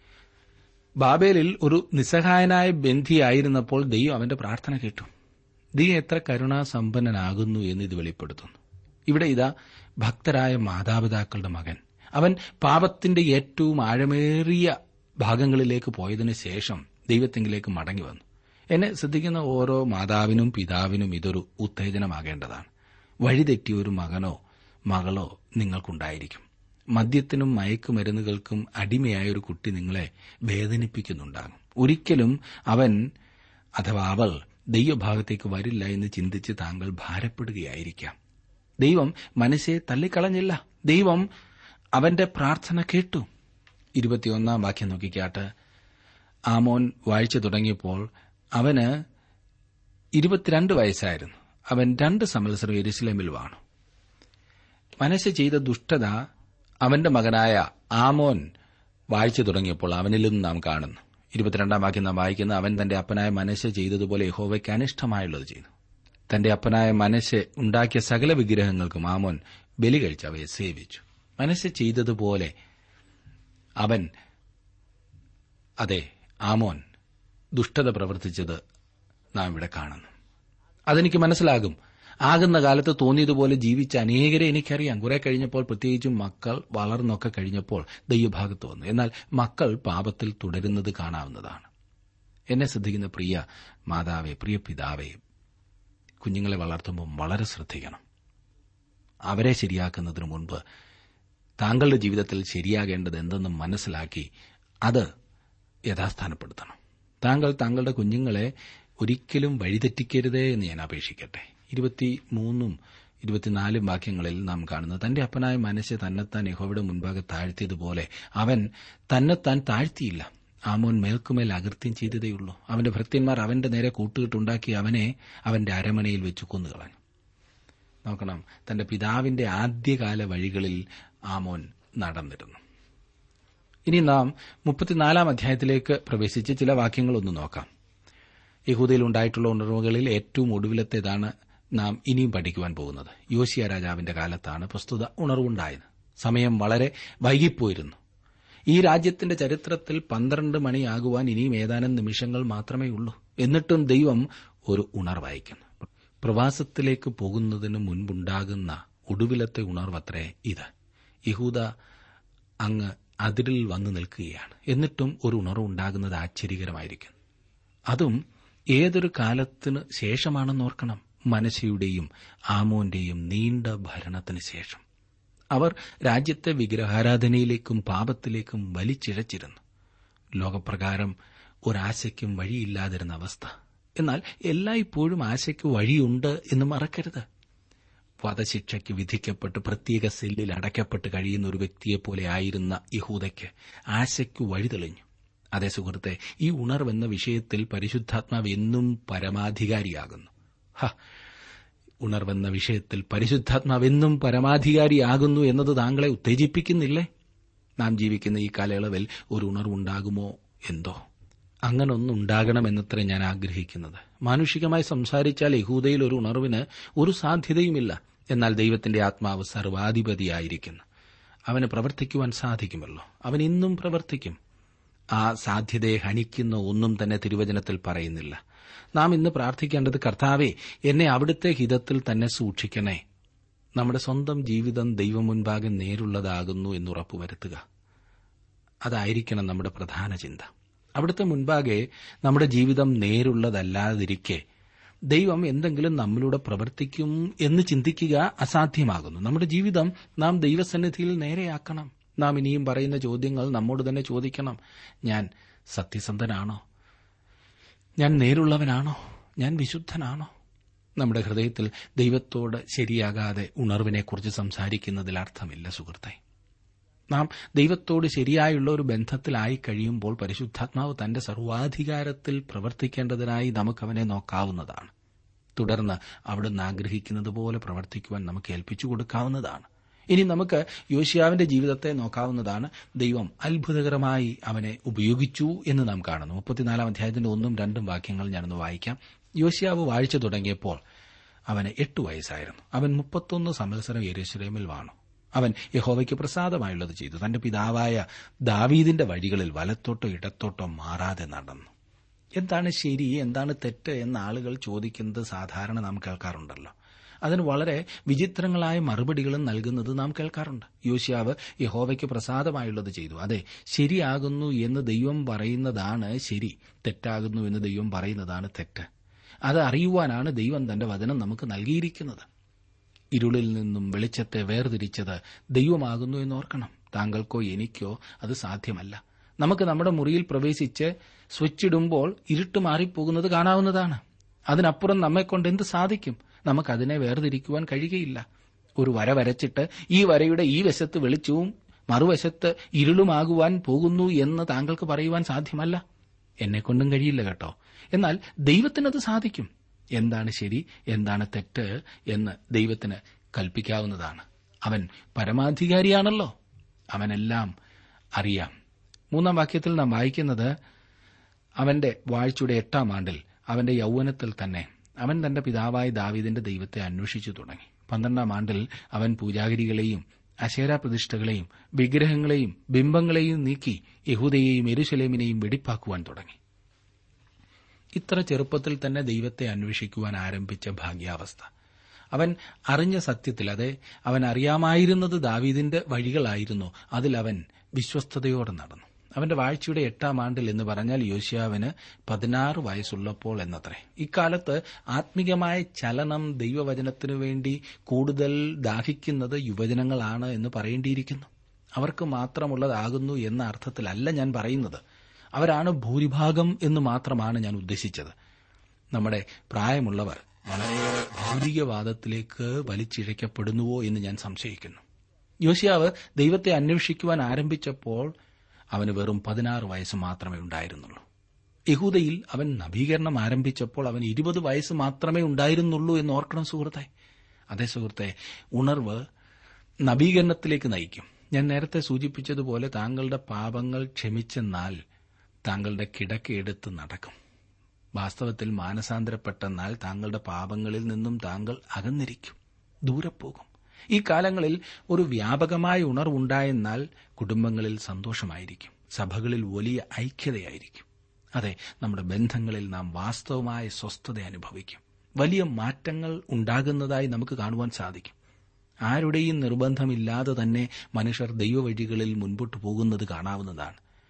ബാബേലിൽ ഒരു നിസ്സഹായനായ ബന്ധിയായിരുന്നപ്പോൾ ദൈവം അവന്റെ പ്രാർത്ഥന കേട്ടു ദൈവം എത്ര കരുണാസമ്പന്നനാകുന്നു എന്ന് ഇത് വെളിപ്പെടുത്തുന്നു ഇവിടെ ഇതാ ഭക്തരായ മാതാപിതാക്കളുടെ മകൻ അവൻ പാപത്തിന്റെ ഏറ്റവും ആഴമേറിയ ഭാഗങ്ങളിലേക്ക് പോയതിനു ശേഷം ദൈവത്തെങ്കിലേക്ക് മടങ്ങി വന്നു എന്നെ ശ്രദ്ധിക്കുന്ന ഓരോ മാതാവിനും പിതാവിനും ഇതൊരു ഉത്തേജനമാകേണ്ടതാണ് വഴിതെറ്റിയ ഒരു മകനോ മകളോ നിങ്ങൾക്കുണ്ടായിരിക്കും മദ്യത്തിനും മയക്കുമരുന്നുകൾക്കും അടിമയായ ഒരു കുട്ടി നിങ്ങളെ വേദനിപ്പിക്കുന്നുണ്ടാകും ഒരിക്കലും അവൻ അഥവാ അവൾ ദൈവഭാഗത്തേക്ക് വരില്ല എന്ന് ചിന്തിച്ച് താങ്കൾ ഭാരപ്പെടുകയായിരിക്കാം ദൈവം മനസ്സെ തള്ളിക്കളഞ്ഞില്ല ദൈവം അവന്റെ പ്രാർത്ഥന കേട്ടു ഇരുപത്തിയൊന്നാം വാക്യം നോക്കിക്കാട്ട് ആമോൻ വാഴ്ച തുടങ്ങിയപ്പോൾ അവന് ഇരുപത്തിരണ്ട് വയസ്സായിരുന്നു അവൻ രണ്ട് സംവത്സരം എരുസലേമിൽ വാണു മനസ്സ് ചെയ്ത ദുഷ്ടത അവന്റെ മകനായ ആമോൻ വായിച്ചു തുടങ്ങിയപ്പോൾ അവനിലും നാം കാണുന്നു ഇരുപത്തിരണ്ടാം വാക്യം നാം വായിക്കുന്ന അവൻ തന്റെ അപ്പനായ മനസ്സ് ചെയ്തതുപോലെ യഹോവയ്ക്ക് അനിഷ്ടമായുള്ളത് ചെയ്തു തന്റെ അപ്പനായ മനസ്സ് ഉണ്ടാക്കിയ സകല വിഗ്രഹങ്ങൾക്കും ആമോൻ ബലി കഴിച്ച് അവയെ സേവിച്ചു മനസ്സ് ചെയ്തതുപോലെ അവൻ അതെ ആമോൻ ദുഷ്ടത പ്രവർത്തിച്ചത് നാം ഇവിടെ കാണുന്നു അതെനിക്ക് മനസ്സിലാകും ആകുന്ന കാലത്ത് തോന്നിയതുപോലെ ജീവിച്ച അനേകരെ എനിക്കറിയാം കുറെ കഴിഞ്ഞപ്പോൾ പ്രത്യേകിച്ചും മക്കൾ വളർന്നൊക്കെ കഴിഞ്ഞപ്പോൾ ദൈവഭാഗത്ത് വന്നു എന്നാൽ മക്കൾ പാപത്തിൽ തുടരുന്നത് കാണാവുന്നതാണ് എന്നെ ശ്രദ്ധിക്കുന്ന പ്രിയ മാതാവെ പ്രിയ പിതാവെ കുഞ്ഞുങ്ങളെ വളർത്തുമ്പോൾ വളരെ ശ്രദ്ധിക്കണം അവരെ ശരിയാക്കുന്നതിന് മുൻപ് താങ്കളുടെ ജീവിതത്തിൽ ശരിയാകേണ്ടത് എന്തെന്ന് മനസ്സിലാക്കി അത് യഥാസ്ഥാനപ്പെടുത്തണം താങ്കൾ താങ്കളുടെ കുഞ്ഞുങ്ങളെ ഒരിക്കലും വഴിതെറ്റിക്കരുതേ എന്ന് ഞാൻ അപേക്ഷിക്കട്ടെ ഇരുപത്തിമൂന്നും ഇരുപത്തിനാലും വാക്യങ്ങളിൽ നാം കാണുന്നത് തന്റെ അപ്പനായ മനസ്സ് തന്നെത്താൻ യഹോവയുടെ മുൻപാകെ താഴ്ത്തിയതുപോലെ അവൻ തന്നെത്താൻ താഴ്ത്തിയില്ല ആമോൻ മേൽക്കുമേൽ അകൃത്യം ചെയ്തതേയുള്ളൂ അവന്റെ ഭൃത്യന്മാർ അവന്റെ നേരെ കൂട്ടുകെട്ടുണ്ടാക്കി അവനെ അവന്റെ അരമനയിൽ വെച്ച് കൊന്നുകളഞ്ഞു നോക്കണം തന്റെ പിതാവിന്റെ ആദ്യകാല വഴികളിൽ ആമോൻ നടന്നിരുന്നു ഇനി നാം മുപ്പത്തിനാലാം അധ്യായത്തിലേക്ക് പ്രവേശിച്ച് ചില വാക്യങ്ങളൊന്ന് നോക്കാം യഹൂദയിൽ ഉണ്ടായിട്ടുള്ള ഉണർവുകളിൽ ഏറ്റവും ഒടുവിലത്തേതാണ് നാം ഇനിയും പഠിക്കുവാൻ പോകുന്നത് യോശിയ രാജാവിന്റെ കാലത്താണ് പ്രസ്തുത ഉണർവുണ്ടായത് സമയം വളരെ വൈകിപ്പോയിരുന്നു ഈ രാജ്യത്തിന്റെ ചരിത്രത്തിൽ പന്ത്രണ്ട് മണിയാകുവാൻ ഇനിയും ഏതാനും നിമിഷങ്ങൾ മാത്രമേ ഉള്ളൂ എന്നിട്ടും ദൈവം ഒരു ഉണർവയക്കുന്നു പ്രവാസത്തിലേക്ക് പോകുന്നതിന് മുൻപുണ്ടാകുന്ന ഒടുവിലത്തെ ഉണർവത്രേ ഇത് യഹൂദ അങ്ങ് അതിരിൽ വന്നു നിൽക്കുകയാണ് എന്നിട്ടും ഒരു ഉണർവുണ്ടാകുന്നത് ആശ്ചര്യകരമായിരിക്കും അതും ഏതൊരു കാലത്തിന് ശേഷമാണെന്ന് ഓർക്കണം മനശയുടെയും ആമോന്റെയും നീണ്ട ഭരണത്തിന് ശേഷം അവർ രാജ്യത്തെ വിഗ്രഹാരാധനയിലേക്കും പാപത്തിലേക്കും വലിച്ചിഴച്ചിരുന്നു ലോകപ്രകാരം ഒരാശയ്ക്കും വഴിയില്ലാതിരുന്ന അവസ്ഥ എന്നാൽ എല്ലായ്പ്പോഴും ആശയ്ക്ക് വഴിയുണ്ട് എന്ന് മറക്കരുത് വധശിക്ഷയ്ക്ക് വിധിക്കപ്പെട്ട് പ്രത്യേക സെല്ലിൽ അടയ്ക്കപ്പെട്ട് കഴിയുന്ന ഒരു വ്യക്തിയെപ്പോലെ ആയിരുന്ന യഹൂദയ്ക്ക് ആശയ്ക്ക് വഴി തെളിഞ്ഞു അതേ സുഹൃത്തെ ഈ ഉണർവെന്ന വിഷയത്തിൽ പരിശുദ്ധാത്മാവ് എന്നും പരമാധികാരിയാകുന്നു ഹ ഉണർവെന്ന വിഷയത്തിൽ പരിശുദ്ധാത്മാവ് എന്നും പരമാധികാരിയാകുന്നു എന്നത് താങ്കളെ ഉത്തേജിപ്പിക്കുന്നില്ലേ നാം ജീവിക്കുന്ന ഈ കാലയളവിൽ ഒരു ഉണർവുണ്ടാകുമോ എന്തോ അങ്ങനൊന്നുണ്ടാകണമെന്നത്ര ഞാൻ ആഗ്രഹിക്കുന്നത് മാനുഷികമായി സംസാരിച്ചാൽ യഹൂദയിൽ ഒരു ഉണർവിന് ഒരു സാധ്യതയുമില്ല എന്നാൽ ദൈവത്തിന്റെ ആത്മാവ് സർവാധിപതിയായിരിക്കുന്നു അവന് പ്രവർത്തിക്കുവാൻ സാധിക്കുമല്ലോ അവൻ ഇന്നും പ്രവർത്തിക്കും ആ സാധ്യതയെ ഹനിക്കുന്ന ഒന്നും തന്നെ തിരുവചനത്തിൽ പറയുന്നില്ല നാം ഇന്ന് പ്രാർത്ഥിക്കേണ്ടത് കർത്താവെ എന്നെ അവിടുത്തെ ഹിതത്തിൽ തന്നെ സൂക്ഷിക്കണേ നമ്മുടെ സ്വന്തം ജീവിതം ദൈവം മുൻപാകെ നേരുള്ളതാകുന്നു എന്ന് ഉറപ്പുവരുത്തുക അതായിരിക്കണം നമ്മുടെ പ്രധാന ചിന്ത അവിടുത്തെ മുൻപാകെ നമ്മുടെ ജീവിതം നേരുള്ളതല്ലാതിരിക്കെ ദൈവം എന്തെങ്കിലും നമ്മളിലൂടെ പ്രവർത്തിക്കും എന്ന് ചിന്തിക്കുക അസാധ്യമാകുന്നു നമ്മുടെ ജീവിതം നാം ദൈവസന്നിധിയിൽ നേരെയാക്കണം നാം ഇനിയും പറയുന്ന ചോദ്യങ്ങൾ നമ്മോട് തന്നെ ചോദിക്കണം ഞാൻ സത്യസന്ധനാണോ ഞാൻ നേരുള്ളവനാണോ ഞാൻ വിശുദ്ധനാണോ നമ്മുടെ ഹൃദയത്തിൽ ദൈവത്തോട് ശരിയാകാതെ ഉണർവിനെക്കുറിച്ച് സംസാരിക്കുന്നതിൽ അർത്ഥമില്ല സുഹൃത്തെ നാം ദൈവത്തോട് ശരിയായുള്ള ഒരു ബന്ധത്തിലായി കഴിയുമ്പോൾ പരിശുദ്ധാത്മാവ് തന്റെ സർവാധികാരത്തിൽ പ്രവർത്തിക്കേണ്ടതിനായി നമുക്കവനെ നോക്കാവുന്നതാണ് തുടർന്ന് അവിടുന്ന് ആഗ്രഹിക്കുന്നത് പോലെ പ്രവർത്തിക്കുവാൻ നമുക്ക് ഏൽപ്പിച്ചു കൊടുക്കാവുന്നതാണ് ഇനി നമുക്ക് യോശിയാവിന്റെ ജീവിതത്തെ നോക്കാവുന്നതാണ് ദൈവം അത്ഭുതകരമായി അവനെ ഉപയോഗിച്ചു എന്ന് നാം കാണുന്നു മുപ്പത്തിനാലാം അധ്യായത്തിന്റെ ഒന്നും രണ്ടും വാക്യങ്ങൾ ഞാനൊന്ന് വായിക്കാം യോശിയാവ് വാഴ്ച തുടങ്ങിയപ്പോൾ അവന് എട്ടു വയസ്സായിരുന്നു അവൻ മുപ്പത്തൊന്ന് സംവത്സരം യെരൂശലേമിൽ വാണു അവൻ യഹോവയ്ക്ക് പ്രസാദമായുള്ളത് ചെയ്തു തന്റെ പിതാവായ ദാവീദിന്റെ വഴികളിൽ വലത്തോട്ടോ ഇടത്തോട്ടോ മാറാതെ നടന്നു എന്താണ് ശരി എന്താണ് തെറ്റ് എന്ന് ആളുകൾ ചോദിക്കുന്നത് സാധാരണ നാം കേൾക്കാറുണ്ടല്ലോ അതിന് വളരെ വിചിത്രങ്ങളായ മറുപടികളും നൽകുന്നത് നാം കേൾക്കാറുണ്ട് യോശിയാവ് യഹോവയ്ക്ക് പ്രസാദമായുള്ളത് ചെയ്തു അതെ ശരിയാകുന്നു എന്ന് ദൈവം പറയുന്നതാണ് ശരി തെറ്റാകുന്നു എന്ന് ദൈവം പറയുന്നതാണ് തെറ്റ് അത് അറിയുവാനാണ് ദൈവം തന്റെ വചനം നമുക്ക് നൽകിയിരിക്കുന്നത് ഇരുളിൽ നിന്നും വെളിച്ചത്തെ വേർതിരിച്ചത് ദൈവമാകുന്നു എന്ന് ഓർക്കണം താങ്കൾക്കോ എനിക്കോ അത് സാധ്യമല്ല നമുക്ക് നമ്മുടെ മുറിയിൽ പ്രവേശിച്ച് സ്വിച്ച് ഇടുമ്പോൾ ഇരുട്ട് മാറിപ്പോകുന്നത് കാണാവുന്നതാണ് അതിനപ്പുറം നമ്മെക്കൊണ്ട് എന്ത് സാധിക്കും നമുക്കതിനെ വേർതിരിക്കുവാൻ കഴിയുകയില്ല ഒരു വര വരച്ചിട്ട് ഈ വരയുടെ ഈ വശത്ത് വെളിച്ചവും മറുവശത്ത് ഇരുളുമാകുവാൻ പോകുന്നു എന്ന് താങ്കൾക്ക് പറയുവാൻ സാധ്യമല്ല എന്നെക്കൊണ്ടും കഴിയില്ല കേട്ടോ എന്നാൽ ദൈവത്തിനത് സാധിക്കും എന്താണ് ശരി എന്താണ് തെറ്റ് എന്ന് ദൈവത്തിന് കൽപ്പിക്കാവുന്നതാണ് അവൻ പരമാധികാരിയാണല്ലോ അവനെല്ലാം അറിയാം മൂന്നാം വാക്യത്തിൽ നാം വായിക്കുന്നത് അവന്റെ വാഴ്ചയുടെ എട്ടാം ആണ്ടിൽ അവന്റെ യൗവനത്തിൽ തന്നെ അവൻ തന്റെ പിതാവായ ദാവീദിന്റെ ദൈവത്തെ അന്വേഷിച്ചു തുടങ്ങി പന്ത്രണ്ടാം ആണ്ടിൽ അവൻ പൂജാഗിരികളെയും അശേര പ്രതിഷ്ഠകളെയും വിഗ്രഹങ്ങളെയും ബിംബങ്ങളെയും നീക്കി യഹൂദയെയും എരുശലേമിനെയും വെടിപ്പാക്കുവാൻ തുടങ്ങി ഇത്ര ചെറുപ്പത്തിൽ തന്നെ ദൈവത്തെ അന്വേഷിക്കുവാൻ ആരംഭിച്ച ഭാഗ്യാവസ്ഥ അവൻ അറിഞ്ഞ സത്യത്തിൽ അതെ അവൻ അറിയാമായിരുന്നത് ദാവീദിന്റെ വഴികളായിരുന്നു അതിൽ അവൻ വിശ്വസ്തയോടെ നടന്നു അവന്റെ വാഴ്ചയുടെ എട്ടാം ആണ്ടിൽ എന്ന് പറഞ്ഞാൽ യോശിയാവിന് പതിനാറ് വയസ്സുള്ളപ്പോൾ എന്നത്രേ ഇക്കാലത്ത് ആത്മീയമായ ചലനം ദൈവവചനത്തിനു വേണ്ടി കൂടുതൽ ദാഹിക്കുന്നത് യുവജനങ്ങളാണ് എന്ന് പറയേണ്ടിയിരിക്കുന്നു അവർക്ക് മാത്രമുള്ളതാകുന്നു എന്ന അർത്ഥത്തിലല്ല ഞാൻ പറയുന്നത് അവരാണ് ഭൂരിഭാഗം എന്ന് മാത്രമാണ് ഞാൻ ഉദ്ദേശിച്ചത് നമ്മുടെ പ്രായമുള്ളവർ വളരെയേറെ ഭൗതികവാദത്തിലേക്ക് വലിച്ചിഴയ്ക്കപ്പെടുന്നുവോ എന്ന് ഞാൻ സംശയിക്കുന്നു യോശിയാവ് ദൈവത്തെ അന്വേഷിക്കുവാൻ ആരംഭിച്ചപ്പോൾ അവന് വെറും പതിനാറ് വയസ്സ് മാത്രമേ ഉണ്ടായിരുന്നുള്ളൂ യഹൂദയിൽ അവൻ നവീകരണം ആരംഭിച്ചപ്പോൾ അവൻ ഇരുപത് വയസ്സ് മാത്രമേ ഉണ്ടായിരുന്നുള്ളൂ എന്ന് ഓർക്കണം സുഹൃത്തെ അതേ സുഹൃത്തെ ഉണർവ് നവീകരണത്തിലേക്ക് നയിക്കും ഞാൻ നേരത്തെ സൂചിപ്പിച്ചതുപോലെ താങ്കളുടെ പാപങ്ങൾ ക്ഷമിച്ചെന്നാൽ താങ്കളുടെ കിടക്കയെടുത്ത് നടക്കും വാസ്തവത്തിൽ മാനസാന്തരപ്പെട്ടെന്നാൽ താങ്കളുടെ പാപങ്ങളിൽ നിന്നും താങ്കൾ അകന്നിരിക്കും ദൂരെ പോകും ഈ കാലങ്ങളിൽ ഒരു വ്യാപകമായ ഉണർവുണ്ടായെന്നാൽ കുടുംബങ്ങളിൽ സന്തോഷമായിരിക്കും സഭകളിൽ വലിയ ഐക്യതയായിരിക്കും അതെ നമ്മുടെ ബന്ധങ്ങളിൽ നാം വാസ്തവമായ സ്വസ്ഥത അനുഭവിക്കും വലിയ മാറ്റങ്ങൾ ഉണ്ടാകുന്നതായി നമുക്ക് കാണുവാൻ സാധിക്കും ആരുടെയും നിർബന്ധമില്ലാതെ തന്നെ മനുഷ്യർ ദൈവവഴികളിൽ മുൻപോട്ട് പോകുന്നത് കാണാവുന്നതാണ്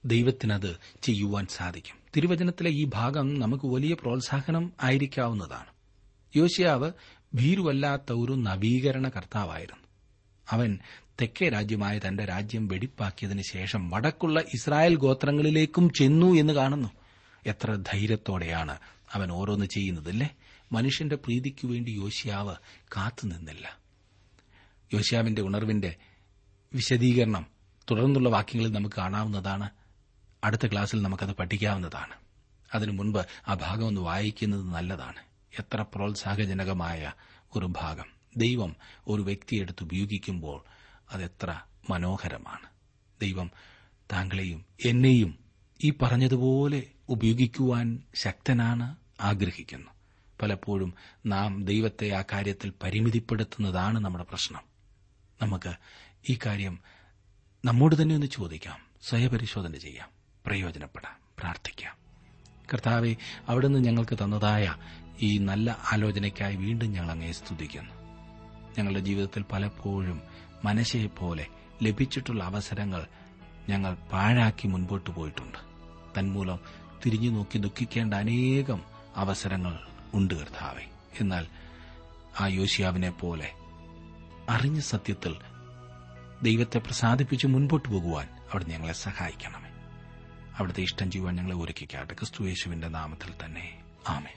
ദൈവത്തിനത് ചെയ്യുവാൻ സാധിക്കും തിരുവചനത്തിലെ ഈ ഭാഗം നമുക്ക് വലിയ പ്രോത്സാഹനം ആയിരിക്കാവുന്നതാണ് യോശിയാവ് ഭീരുവല്ലാത്ത ഒരു നവീകരണ കർത്താവായിരുന്നു അവൻ തെക്കേ രാജ്യമായ തന്റെ രാജ്യം വെടിപ്പാക്കിയതിനു ശേഷം വടക്കുള്ള ഇസ്രായേൽ ഗോത്രങ്ങളിലേക്കും ചെന്നു എന്ന് കാണുന്നു എത്ര ധൈര്യത്തോടെയാണ് അവൻ ഓരോന്ന് ചെയ്യുന്നതല്ലേ മനുഷ്യന്റെ പ്രീതിക്കു വേണ്ടി യോശിയാവ് കാത്തുനിന്നില്ല യോശിയാവിന്റെ ഉണർവിന്റെ വിശദീകരണം തുടർന്നുള്ള വാക്യങ്ങളിൽ നമുക്ക് കാണാവുന്നതാണ് അടുത്ത ക്ലാസ്സിൽ നമുക്കത് പഠിക്കാവുന്നതാണ് അതിനു മുൻപ് ആ ഭാഗം ഒന്ന് വായിക്കുന്നത് നല്ലതാണ് എത്ര പ്രോത്സാഹജനകമായ ഒരു ഭാഗം ദൈവം ഒരു വ്യക്തിയെടുത്ത് ഉപയോഗിക്കുമ്പോൾ അതെത്ര മനോഹരമാണ് ദൈവം താങ്കളെയും എന്നെയും ഈ പറഞ്ഞതുപോലെ ഉപയോഗിക്കുവാൻ ശക്തനാണ് ആഗ്രഹിക്കുന്നു പലപ്പോഴും നാം ദൈവത്തെ ആ കാര്യത്തിൽ പരിമിതിപ്പെടുത്തുന്നതാണ് നമ്മുടെ പ്രശ്നം നമുക്ക് ഈ കാര്യം നമ്മോട് തന്നെ ഒന്ന് ചോദിക്കാം സ്വയപരിശോധന ചെയ്യാം പ്രയോജനപ്പെടാം പ്രാർത്ഥിക്കാം കർത്താവെ അവിടുന്ന് ഞങ്ങൾക്ക് തന്നതായ ഈ നല്ല ആലോചനയ്ക്കായി വീണ്ടും ഞങ്ങൾ അങ്ങേ സ്തുതിക്കുന്നു ഞങ്ങളുടെ ജീവിതത്തിൽ പലപ്പോഴും മനശയെപ്പോലെ ലഭിച്ചിട്ടുള്ള അവസരങ്ങൾ ഞങ്ങൾ പാഴാക്കി മുൻപോട്ട് പോയിട്ടുണ്ട് തന്മൂലം തിരിഞ്ഞു നോക്കി ദുഃഖിക്കേണ്ട അനേകം അവസരങ്ങൾ ഉണ്ട് കർത്താവെ എന്നാൽ ആ യോശിയാവിനെ പോലെ അറിഞ്ഞ സത്യത്തിൽ ദൈവത്തെ പ്രസാദിപ്പിച്ച് മുൻപോട്ട് പോകുവാൻ അവിടെ ഞങ്ങളെ സഹായിക്കണമേ അവിടുത്തെ ഇഷ്ടം ചെയ്യുവാൻ ഞങ്ങളെ ഒരുക്കിക്കാട്ടെ ക്രിസ്തു യേശുവിന്റെ നാമത്തിൽ തന്നെ ആമേ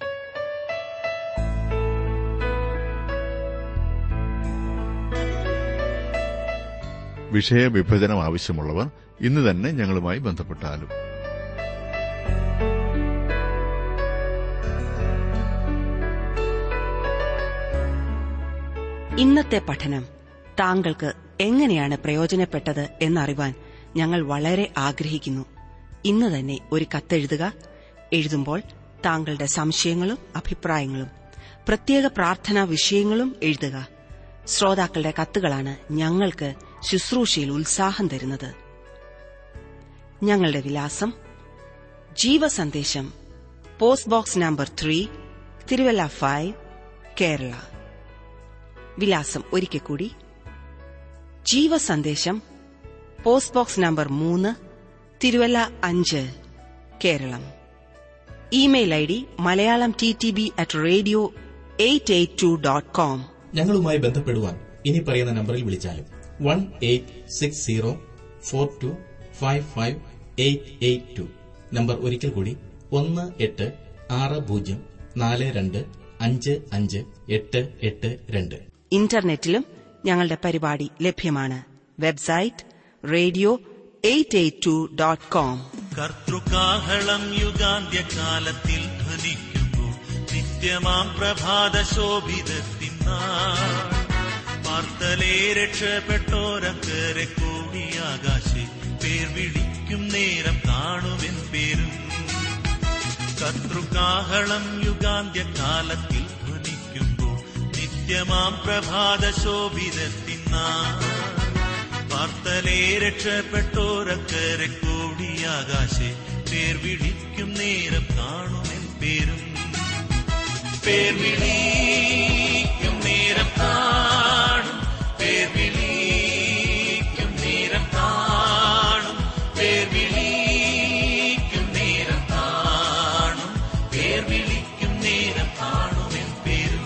വിഷയവിഭജനം ആവശ്യമുള്ളവർ ഇന്ന് തന്നെ ഞങ്ങളുമായി ബന്ധപ്പെട്ടാലും ഇന്നത്തെ പഠനം താങ്കൾക്ക് എങ്ങനെയാണ് പ്രയോജനപ്പെട്ടത് എന്നറിവാൻ ഞങ്ങൾ വളരെ ആഗ്രഹിക്കുന്നു ഇന്ന് തന്നെ ഒരു കത്തെഴുതുക എഴുതുമ്പോൾ താങ്കളുടെ സംശയങ്ങളും അഭിപ്രായങ്ങളും പ്രത്യേക പ്രാർത്ഥനാ വിഷയങ്ങളും എഴുതുക ശ്രോതാക്കളുടെ കത്തുകളാണ് ഞങ്ങൾക്ക് ശുശ്രൂഷയിൽ ഉത്സാഹം തരുന്നത് ഞങ്ങളുടെ വിലാസം ജീവസന്ദേശം post box number three Thiruvalla five Kerala വിലാസം ഒരിക്കൽ കൂടി ജീവസന്ദേശം പോസ്റ്റ് ബോക്സ് നമ്പർ മൂന്ന് തിരുവല്ല അഞ്ച് Keralam email I D Malayalam T T B at radio eight eight two dot com ഞങ്ങളുമായി ബന്ധപ്പെടുവാൻ ഇനി പറയുന്ന നമ്പറിൽ വിളിച്ചാലും one eight six zero four two five five eight eight two number ഒരിക്കൽ കൂടി ഒന്ന് എട്ട് ആറ് പൂജ്യം നാല് രണ്ട് അഞ്ച് അഞ്ച് എട്ട് എട്ട് രണ്ട് ഇന്റർനെറ്റിലും ഞങ്ങളുടെ പരിപാടി ലഭ്യമാണ് website radio eight eight two dot com കർത്തൃകാഹളം യുഗാന്ത്യകാലത്തിൽ ധ്വനിക്കുമ്പോൾ നിത്യമാം പ്രഭാത ശോഭിതത്തിന്നാൾ പാർത്തലേ രക്ഷപ്പെട്ടോരക്കരെ കൂടി ആകാശെ പേർ വിളിക്കും നേരം കാണുമെൻ പേരും കർത്തൃകാഹളം യുഗാന്ത്യകാലത്തിൽ ധ്വനിക്കുമ്പോൾ നിത്യമാം പ്രഭാത ശോഭിതത്തിന്നാൾ പാർത്തലേ രക്ഷപ്പെട്ടോരക്കരെ കൂടി ആകാശെ പേർ വിളിക്കും നേരം കാണുമെൻ പേരും പേർ വിളിക്കും നേരം കാണും പേർ വിളിക്കും നേരം കാണും പേർ വിളിക്കും നേരം കാണും പേർ വിളിക്കും നേരം കാണുമെൻ പേരും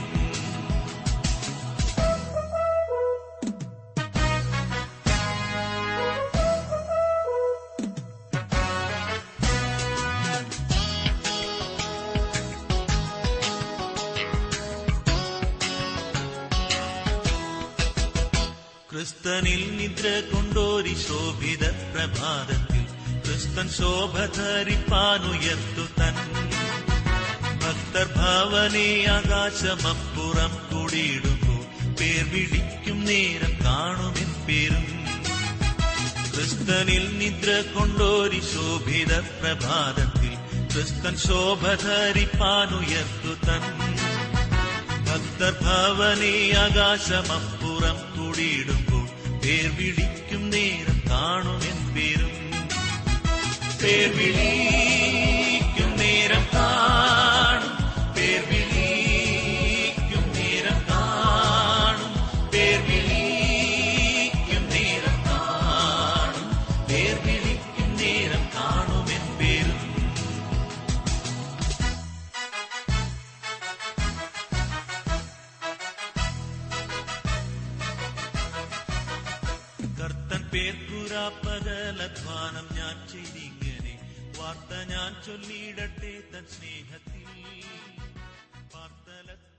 ക്രിസ്തനിൽ നിദ്ര കൊണ്ടോരി ശോഭിത പ്രഭാതത്തിൽ ക്രിസ്തൻ ശോഭ ധരിപ്പാനുയർത്തു തൻ ഭക്തർ ഭാവനെ ആകാശമപ്പുറം കൂടിയിടുമ്പോൾ പേർ വിളിക്കും നേരം കാണുമെൻ പേരും ക്രിസ്തനിൽ നിദ്ര കൊണ്ടോരി ശോഭിത പ്രഭാതത്തിൽ ക്രിസ്തൻ ശോഭ ധരിപ്പാനുയർത്തു തൻ ഭക്തർ ഭവനെ ആകാശമപ്പുറം കൂടിയിടുമ്പോൾ പേർ വിളിക്കും നേരം കാണുമെൻ പേരും പേർ വിളിക്കും നേരം കാണും പേർ വിളിക്കും നേരം കാണും പേർ വിളിക്കും നേരം കാണും പേർ വിളിക്കും നേരം കാണും കർത്തൻ പേർക്കുരാപ്പകലധ്വാനം ഞാൻ ചെയ്തിങ്ങനെ വാർത്ത ഞാൻ ചൊല്ലിയിടട്ടെ തൻ സ്നേഹത്തിൽ പാർത്തലത്തിൽ